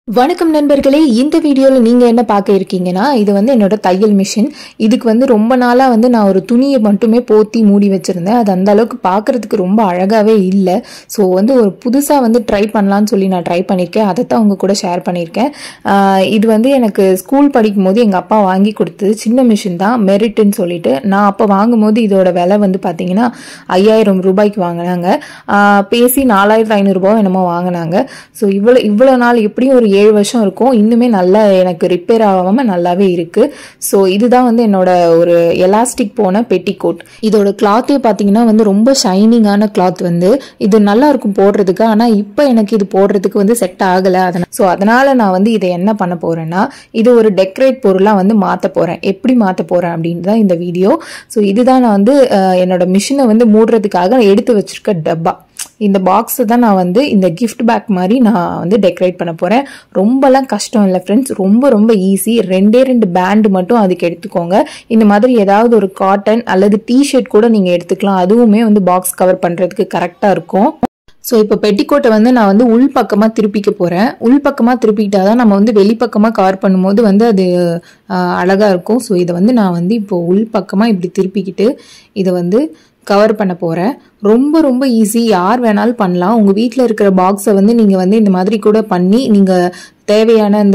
வணக்கம் நண்பர்களே இந்த வீடியோவில் நீங்கள் என்ன பார்க்க இருக்கீங்கன்னா இது வந்து என்னோட தையல் மிஷின் இதுக்கு வந்து ரொம்ப நாளாக வந்து நான் ஒரு துணியை மட்டுமே போத்தி மூடி வச்சுருந்தேன் அது அந்த அளவுக்கு பார்க்கறதுக்கு ரொம்ப அழகாகவே இல்லை ஸோ வந்து ஒரு புதுசாக வந்து ட்ரை பண்ணலான்னு சொல்லி நான் ட்ரை பண்ணியிருக்கேன் அதை தான் உங்க கூட ஷேர் பண்ணியிருக்கேன் ஆஹ் இது வந்து எனக்கு ஸ்கூல் படிக்கும் போது எங்கள் அப்பா வாங்கி கொடுத்தது சின்ன மிஷின் தான் மெரிட்னு சொல்லிட்டு நான் அப்போ வாங்கும்போது இதோட விலை வந்து பார்த்தீங்கன்னா ஐயாயிரம் ரூபாய்க்கு வாங்கினாங்க ஆஹ் பேசி நாலாயிரத்து ஐநூறுரூபா என்னமோ வாங்கினாங்க ஸோ இவ்வளோ இவ்வளோ நாள் எப்படியும் ஒரு ஏழு வருஷம் இருக்கும் இன்னுமே நல்லா எனக்கு ரிப்பேர் ஆகாமல் நல்லாவே இருக்கு ஸோ இதுதான் வந்து என்னோட ஒரு எலாஸ்டிக் போன பெட்டிகோட் இதோட கிளாத்தே பார்த்தீங்கன்னா வந்து ரொம்ப ஷைனிங்கான கிளாத் வந்து இது நல்லா இருக்கும் போடுறதுக்கு ஆனால் இப்போ எனக்கு இது போடுறதுக்கு வந்து செட் ஆகலை அதனால் ஸோ அதனால நான் வந்து இதை என்ன பண்ண போறேன்னா இது ஒரு டெக்கரேட் பொருளாக வந்து மாற்ற போறேன் எப்படி மாற்ற போறேன் அப்படின்னு தான் இந்த வீடியோ ஸோ இதுதான் நான் வந்து அஹ், என்னோட மிஷினை வந்து மூடுறதுக்காக எடுத்து வச்சிருக்க டப்பா இந்த பாக்ஸை தான் நான் வந்து இந்த கிஃப்ட் பேக் மாதிரி நான் வந்து டெக்கரேட் பண்ண போகிறேன் ரொம்பலாம் கஷ்டம் இல்லை ஃப்ரெண்ட்ஸ் ரொம்ப ரொம்ப ஈஸி ரெண்டே ரெண்டு பேண்டு மட்டும் அதுக்கு எடுத்துக்கோங்க இந்த மாதிரி ஏதாவது ஒரு காட்டன் அல்லது டிஷர்ட் கூட நீங்கள் எடுத்துக்கலாம் அதுவுமே வந்து பாக்ஸ் கவர் பண்ணுறதுக்கு கரெக்டாக இருக்கும் ஸோ இப்போ பெட்டிக்கோட்டை வந்து நான் வந்து உள் பக்கமாக திருப்பிக்க போகிறேன் உள் பக்கமாக திருப்பிக்கிட்டா தான் நம்ம வந்து வெளிப்பக்கமாக கவர் பண்ணும்போது வந்து அது அழகாக இருக்கும் ஸோ இதை வந்து நான் வந்து இப்போ உள் பக்கமாக இப்படி திருப்பிக்கிட்டு இதை வந்து கவர் பண்ண போகிறேன் ரொம்ப ரொம்ப ஈஸி யார் வேணாலும் பண்ணலாம் உங்கள் வீட்டில் இருக்கிற பாக்ஸை வந்து நீங்கள் வந்து இந்த மாதிரி கூட பண்ணி நீங்கள் தேவையான அந்த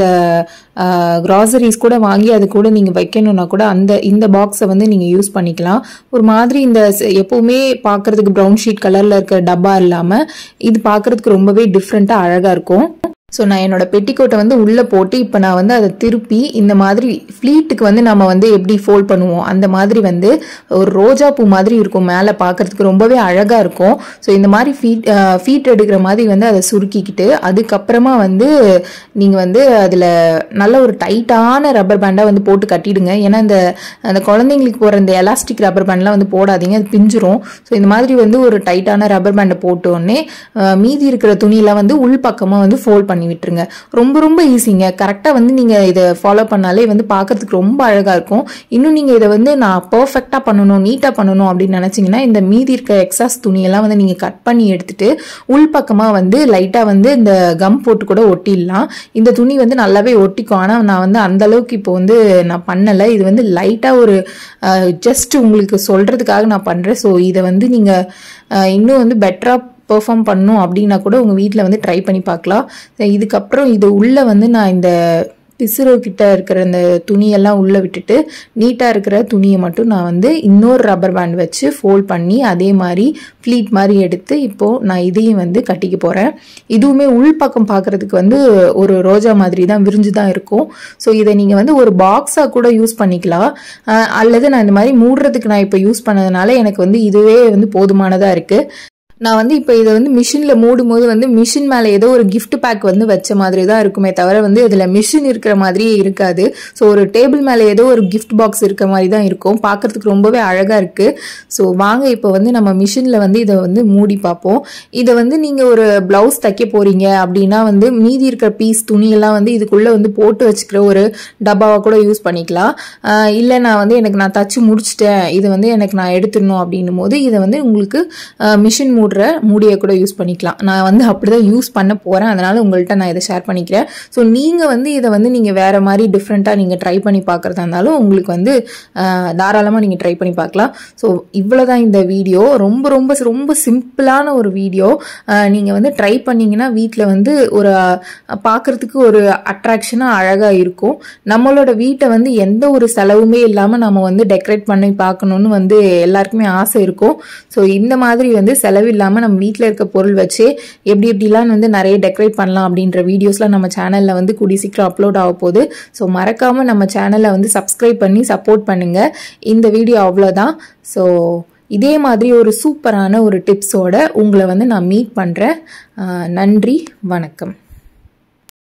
கிராசரிஸ் கூட வாங்கி அது கூட நீங்கள் வைக்கணும்னா கூட அந்த இந்த பாக்ஸை வந்து நீங்கள் யூஸ் பண்ணிக்கலாம் ஒரு மாதிரி இந்த ச- எப்பவுமே பார்க்கறதுக்கு ப்ரௌன் ஷீட் கலரில் இருக்க டப்பா இல்லாமல் இது பார்க்கறதுக்கு ரொம்பவே டிஃப்ரெண்ட்டாக அழகாக இருக்கும் ஸோ நான் என்னோட பெட்டிக்கோட்டை வந்து உள்ளே போட்டு இப்போ நான் வந்து அதை திருப்பி இந்த மாதிரி ஃப்ளீட்டுக்கு வந்து நம்ம வந்து எப்படி ஃபோல்ட் பண்ணுவோம் அந்த மாதிரி வந்து ஒரு ரோஜா பூ மாதிரி இருக்கும் மேலே பார்க்கறதுக்கு ரொம்பவே அழகாக இருக்கும் ஸோ இந்த மாதிரி ஃபீட் ஃபீட் எடுக்கிற மாதிரி வந்து அதை சுருக்கிக்கிட்டு அதுக்கப்புறமா வந்து நீங்கள் வந்து அதில் நல்ல ஒரு டைட்டான ரப்பர் பேண்டாக வந்து போட்டு கட்டிடுங்க ஏன்னா இந்த அந்த குழந்தைங்களுக்கு போகிற இந்த எலாஸ்டிக் ரப்பர் பேண்ட்லாம் வந்து போடாதீங்க அது பிஞ்சிரும் ஸோ இந்த மாதிரி வந்து ஒரு டைட்டான ரப்பர் பேண்டை போட்ட உடனே அஹ், மீதி இருக்கிற துணியெல்லாம் வந்து உள் பக்கமாக வந்து ஃபோல்ட் பண்ணி விட்டுருங்க ரொம்ப ரொம்ப ஈஸிங்க கரெக்டாக வந்து நீங்கள் இதை ஃபாலோ பண்ணாலே வந்து பார்க்கறதுக்கு ரொம்ப அழகாக இருக்கும் இன்னும் நீங்கள் இதை வந்து நான் பர்ஃபெக்டாக பண்ணணும் நீட்டாக பண்ணணும் அப்படின்னு நினச்சிங்கன்னா இந்த மீதி இருக்க எக்ஸாஸ் துணியெல்லாம் வந்து நீங்கள் கட் பண்ணி எடுத்துட்டு உள் பக்கமாக வந்து லைட்டாக வந்து இந்த கம் போட்டு கூட ஒட்டிடலாம் இந்த துணி வந்து நல்லாவே ஒட்டிக்கும் ஆனால் நான் வந்து அந்த அளவுக்கு இப்போ வந்து நான் பண்ணலை இது வந்து லைட்டாக ஒரு ஜஸ்ட் உங்களுக்கு சொல்கிறதுக்காக நான் பண்ணுறேன் ஸோ இதை வந்து நீங்கள் இன்னும் வந்து பெட்டராக பெர்ஃபார்ம் பண்ணும் அப்படின்னா கூட உங்கள் வீட்டில் வந்து ட்ரை பண்ணி பார்க்கலாம் இதுக்கப்புறம் இது உள்ளே வந்து நான் இந்த பிசுறு கிட்ட இருக்கிற அந்த துணியெல்லாம் உள்ளே விட்டுட்டு நீட்டாக இருக்கிற துணியை மட்டும் நான் வந்து இன்னொரு ரப்பர் பேண்ட் வச்சு ஃபோல்ட் பண்ணி அதே மாதிரி ஃப்ளீட் மாதிரி எடுத்து இப்போது நான் இதையும் வந்து கட்டிக்க போகிறேன் இதுவுமே உள் பக்கம் பார்க்குறதுக்கு வந்து ஒரு ரோஜா மாதிரி தான் விரிஞ்சு தான் இருக்கும் ஸோ இதை நீங்கள் வந்து ஒரு பாக்ஸாக கூட யூஸ் பண்ணிக்கலாம் அஹ் அல்லது நான் இந்த மாதிரி மூடுறதுக்கு நான் இப்போ யூஸ் பண்ணதுனால எனக்கு வந்து இதுவே வந்து போதுமானதாக இருக்குது நான் வந்து இப்போ இதை வந்து மிஷினில் மூடும்போது வந்து மிஷின் மேலே ஏதோ ஒரு gift பேக் வந்து வச்ச மாதிரி தான் இருக்குமே தவிர வந்து இதில் மிஷின் இருக்கிற மாதிரியே இருக்காது ஸோ ஒரு டேபிள் மேலே ஏதோ ஒரு gift பாக்ஸ் இருக்க மாதிரி தான் இருக்கும் பார்க்கறதுக்கு ரொம்பவே அழகாக இருக்குது ஸோ வாங்க இப்போ வந்து நம்ம மிஷினில் வந்து இதை வந்து மூடி பார்ப்போம் இதை வந்து நீங்கள் ஒரு ப்ளவுஸ் தைக்க போகிறீங்க அப்படின்னா வந்து மீதி இருக்கிற பீஸ் துணியெல்லாம் வந்து இதுக்குள்ளே வந்து போட்டு வச்சுக்கிற ஒரு டப்பாவை கூட யூஸ் பண்ணிக்கலாம் ஆஹ் இல்லை நான் வந்து எனக்கு நான் தச்சு முடிச்சிட்டேன் இதை வந்து எனக்கு நான் எடுத்துடணும் அப்படின்னும் போது இதை வந்து உங்களுக்கு மிஷின் மூடுற மூடியை கூட யூஸ் பண்ணிக்கலாம் நான் வந்து அப்படிதான் யூஸ் பண்ண போகிறேன் அதனால உங்கள்கிட்ட நான் இதை ஷேர் பண்ணிக்கிறேன் ஸோ நீங்கள் வந்து இதை வந்து நீங்கள் வேறு மாதிரி டிஃப்ரெண்ட்டாக நீங்கள் ட்ரை பண்ணி பார்க்குறதா இருந்தாலும் உங்களுக்கு வந்து தாராளமாக நீங்கள் ட்ரை பண்ணி பார்க்கலாம் ஸோ இவ்வளோதான் இந்த வீடியோ ரொம்ப ரொம்ப ரொம்ப சிம்பிளான ஒரு வீடியோ நீங்கள் வந்து ட்ரை பண்ணீங்கன்னா வீட்டில் வந்து ஒரு பார்க்குறதுக்கு ஒரு அட்ராக்ஷனாக அழகாக இருக்கும் நம்மளோட வீட்டை வந்து எந்த ஒரு செலவுமே இல்லாமல் நம்ம வந்து டெக்கரேட் பண்ணி பார்க்கணுன்னு வந்து எல்லாருக்குமே ஆசை இருக்கும் ஸோ இந்த மாதிரி வந்து செலவு இல்லாமல் நம்ம வீட்டில் இருக்க பொருள் வச்சு எப்படி எப்படிலாம் வந்து நிறைய டெக்கரேட் பண்ணலாம் அப்படின்ற வீடியோஸ்லாம் நம்ம சேனலில் வந்து கூடி சீக்கிரம் அப்லோட் ஆக போகுது ஸோ மறக்காமல் நம்ம சேனலை வந்து சப்ஸ்கிரைப் பண்ணி சப்போர்ட் பண்ணுங்கள் இந்த வீடியோ அவ்வளோதான் ஸோ இதே மாதிரி ஒரு சூப்பரான ஒரு டிப்ஸோட உங்களை வந்து நான் மீட் பண்ணுறேன் நன்றி வணக்கம்